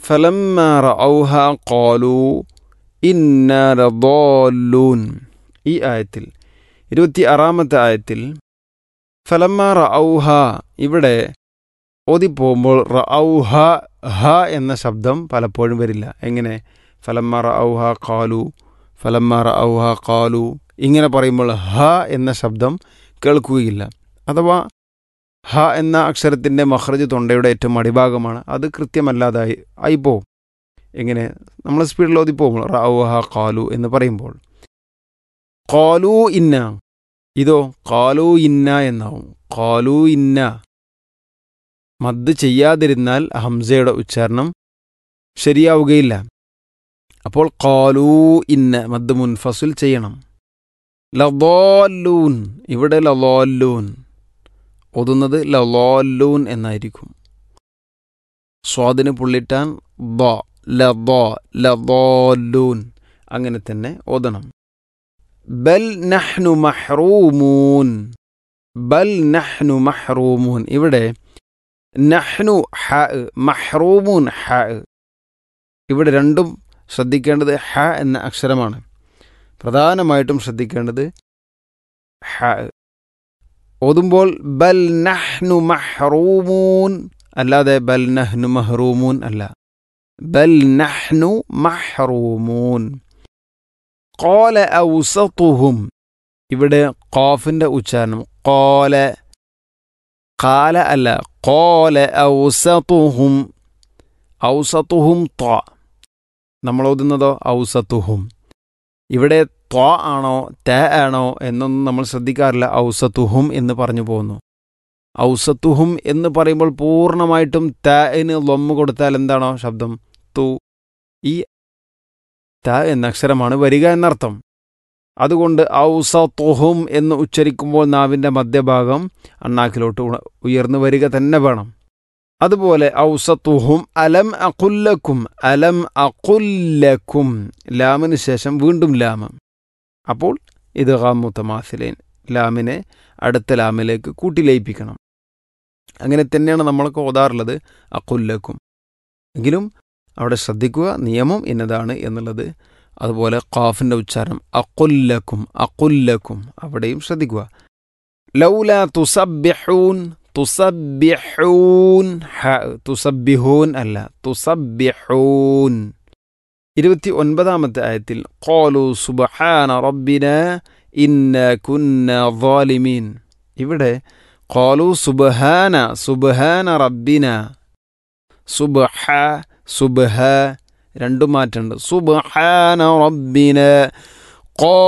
فلما رأوها قالوا إنا لضالون ഈ ആയത്തിൽ ഇരുപത്തി ആറാമത്തെ ആയത്തിൽ ഫലമ്മ റഔഹ ഇവിടെ ഓതിപ്പോകുമ്പോൾ റഔഹ ഹ എന്ന ശബ്ദം പലപ്പോഴും വരില്ല എങ്ങനെ ഫലമ്മ റഔഹ കാലു ഫലമ്മ റഔഹ കാലു ഇങ്ങനെ പറയുമ്പോൾ ഹ എന്ന ശബ്ദം കേൾക്കുകയില്ല അഥവാ ഹ എന്ന അക്ഷരത്തിൻ്റെ മഹ്റജ് തൊണ്ടയുടെ ഏറ്റവും അടിഭാഗമാണ് അത് കൃത്യമല്ലാതായി ആയിപ്പോവും എങ്ങനെ നമ്മൾ സ്പീഡിൽ ഓതിപ്പോകുമ്പോൾ റഔഹ കാലു എന്ന് പറയുമ്പോൾ കാലു ഇന്ന ഇതോ കാലു ഇന്ന എന്നാവും കാലു ഇന്ന മദ് ചെയ്യാതിരുന്നാൽ ഹംസയുടെ ഉച്ചാരണം ശരിയാവുകയില്ല അപ്പോൾ കാലു ഇന്ന മദ് മുൻഫസുൽ ചെയ്യണം ലലോല്ലൂൻ ഇവിടെ ലലോല്ലൂൻ ഓതുന്നത് ലലോല്ലൂൻ എന്നായിരിക്കും സ്വാദിന് പുള്ളിട്ടാൻ ദ ലദോ ലദോല്ലൂൻ അങ്ങനെ തന്നെ ഓതണം ബൽ നഹ്നു മഹ്റൂമൂൻ ബൽ നഹ്നു മഹ്റൂമൂൻ ഇവിടെ നഹ്നു ഹ മഹ്റൂമൂൻ ഹ ഇവിടെ രണ്ടും ശ്രദ്ധിക്കേണ്ടത് ഹ എന്ന അക്ഷരമാണ് പ്രധാനമായിട്ടും ശ്രദ്ധിക്കേണ്ടത് ഹ ഓതുമ്പോൾ ബൽ നഹ്നു മഹ്റൂമൂൻ അല്ലാതെ ബൽ നഹ്നു മഹ്റൂമൂൻ അല്ല ബൽ നഹ്നു മഹ്റൂമൂൻ കോല ഔസത്തുഹും ഇവിടെ ഖാഫിന്റെ ഉച്ചാരണം കോല കാല അല്ല കോല ഔസത്തുഹും ഔസത്തുഹും ത്വ നമ്മൾ ഓതുന്നതോ ഔസത്തുഹും ഇവിടെ ത്വ ആണോ ത ആണോ എന്നൊന്നും നമ്മൾ ശ്രദ്ധിക്കാറില്ല ഔസത്തുഹും എന്ന് പറഞ്ഞു പോകുന്നു ഔസത്തുഹും എന്ന് പറയുമ്പോൾ പൂർണ്ണമായിട്ടും തന് ലൊമ്മ് കൊടുത്താൽ എന്താണോ ശബ്ദം തു ഈ ത എന്ന അക്ഷരമാണ് വരിക എന്നർത്ഥം അതുകൊണ്ട് ഔസത്തുഹും എന്ന് ഉച്ചരിക്കുമ്പോൾ നാവിൻ്റെ മധ്യഭാഗം അണ്ണാക്കിലോട്ട് ഉയർന്നു വരിക തന്നെ വേണം അതുപോലെ ഔസത്തുഹും അലം അക്കുല്ലക്കും അലം അക്കുല്ലക്കും ലാമിന് ശേഷം വീണ്ടും ലാമം അപ്പോൾ ഇത് ഹാമുത്തമാസിലേൻ ലാമിനെ അടുത്ത ലാമിലേക്ക് കൂട്ടിലയിപ്പിക്കണം അങ്ങനെ തന്നെയാണ് നമ്മളൊക്കെ ഓതാറുള്ളത് അക്കുല്ലക്കും എങ്കിലും അവിടെ ശ്രദ്ധിക്കുക നിയമം എന്നതാണ് എന്നുള്ളത് അതുപോലെ ഖാഫിൻ്റെ ഉച്ചാരണം അക്കുല്ലക്കും അക്കുല്ലക്കും അവിടെയും ശ്രദ്ധിക്കുക ലൗല തുസബ്യഹൂൻ തുസബ്യഹൂൻ തുസബ്യഹൂൻ അല്ല തുസബ്യഹൂൻ ഇരുപത്തി ഒൻപതാമത്തെ ആയത്തിൽ ഖാലു സുബ്ഹാന റബ്ബിന ഇന്ന കുന്ന ظالمين ഇവിടെ ഖാലു സുബ്ഹാന സുബ്ഹാന റബ്ബിന സുബ്ഹ സുബ്ഹ രണ്ടു മാറ്റുണ്ട് സുബ്ഹാന റബ്ബിന